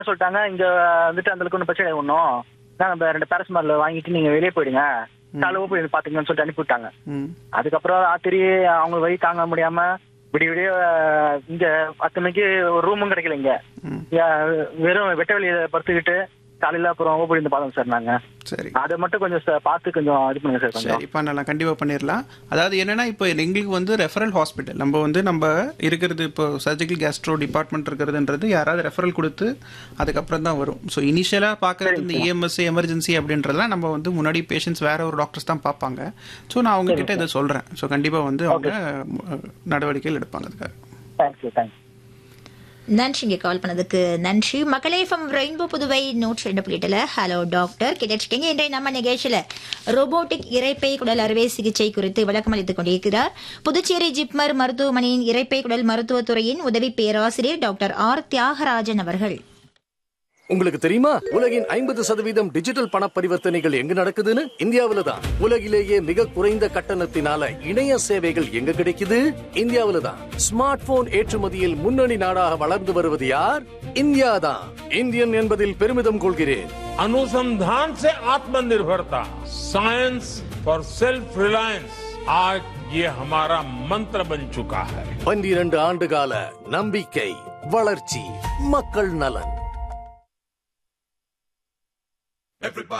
சொல்லிட்டாங்க இங்க வந்துட்டு அந்த அளவுக்கு ஒன்றும் பிரச்சனை ஒன்றும் நம்ம ரெண்டு பேரஸ்மாரில் வாங்கிட்டு நீங்க வெளியே போயிடுங்க காலையில் போய் பாத்துங்கன்னு சொல்லிட்டு அனுப்பி விட்டாங்க ம் அதுக்கப்புறம் ராத்திரி அவங்க வழி தாங்க முடியாம விடிய விடிய அஹ், இங்க பத்து மணிக்கு ஒரு ரூமும் கிடைக்கல இங்க ம் இங்க வெறும் வெட்ட வெளியில படுத்துக்கிட்டு காலையில அப்புறம் ஓப்படி இருந்து பார்த்தோம் சார் நாங்க சரி அதை மட்டும் கொஞ்சம் ச- பார்த்து கொஞ்சம் இது பண்ணுங்க சார் கொஞ்சம் சரி பண்ணலாம் கண்டிப்பாக பண்ணிடலாம் அதாவது என்னன்னா இப்போ எங்களுக்கு வந்து ரெஃபரல் ஹாஸ்பிட்டல் நம்ம வந்து நம்ம இருக்கிறது இப்போ சர்ஜிக்கல் கேஸ்ட்ரோ டிபார்ட்மெண்ட் இருக்கிறதுன்றது யாராவது ரெஃபரல் கொடுத்து அதுக்கப்புறம் தான் வரும் ஸோ இனிஷியலாக பார்க்கறது இந்த இஎம்எஸ் எமர்ஜென்சி அப்படின்றதெல்லாம் நம்ம வந்து முன்னாடி பேஷண்ட்ஸ் வேற ஒரு டாக்டர்ஸ் தான் பார்ப்பாங்க ஸோ நான் அவங்க கிட்ட இதை சொல்கிறேன் ஸோ கண்டிப்பாக வந்து அவங்க அஹ், நடவடிக்கைகள் எடுப்பாங்க அதுக்காக தேங்க்யூ தேங்க்யூ நன்றிங்க கால் பண்ணதுக்கு நன்றி மக்களே ஃப்ரம் ரெயின்போ புதுவை நூற்றி ரெண்டு புள்ளிட்டுல ஹலோ டாக்டர் கிடைச்சிட்டீங்க இன்றைய நம்ம நிகழ்ச்சியில ரோபோட்டிக் இரைப்பை குடல் அறுவை சிகிச்சை குறித்து விளக்கம் அளித்துக் கொண்டிருக்கிறார் புதுச்சேரி ஜிப்மர் மருத்துவமனையின் இரைப்பை குடல் மருத்துவத்துறையின் உதவி பேராசிரியர் டாக்டர் ஆர் தியாகராஜன் அவர்கள் உங்களுக்கு தெரியுமா உலகின் ஐம்பது சதவீதம் டிஜிட்டல் பண பரிவர்த்தனைகள் எங்க நடக்குதுன்னு இந்தியாவில தான் உலகிலேயே மிக குறைந்த கட்டணத்தினால இணைய சேவைகள் எங்க கிடைக்குது இந்தியாவில தான் ஸ்மார்ட் போன் ஏற்றுமதியில் முன்னணி நாடாக வளர்ந்து வருவது யார் இந்தியா தான் இந்தியன் என்பதில் பெருமிதம் கொள்கிறேன் अनुसंधान से आत्मनिर्भरता साइंस फॉर सेल्फ रिलायंस आज ये हमारा मंत्र बन चुका है பன்னிரண்டு ஆண்டு கால நம்பிக்கை வளர்ச்சி மக்கள் நலன்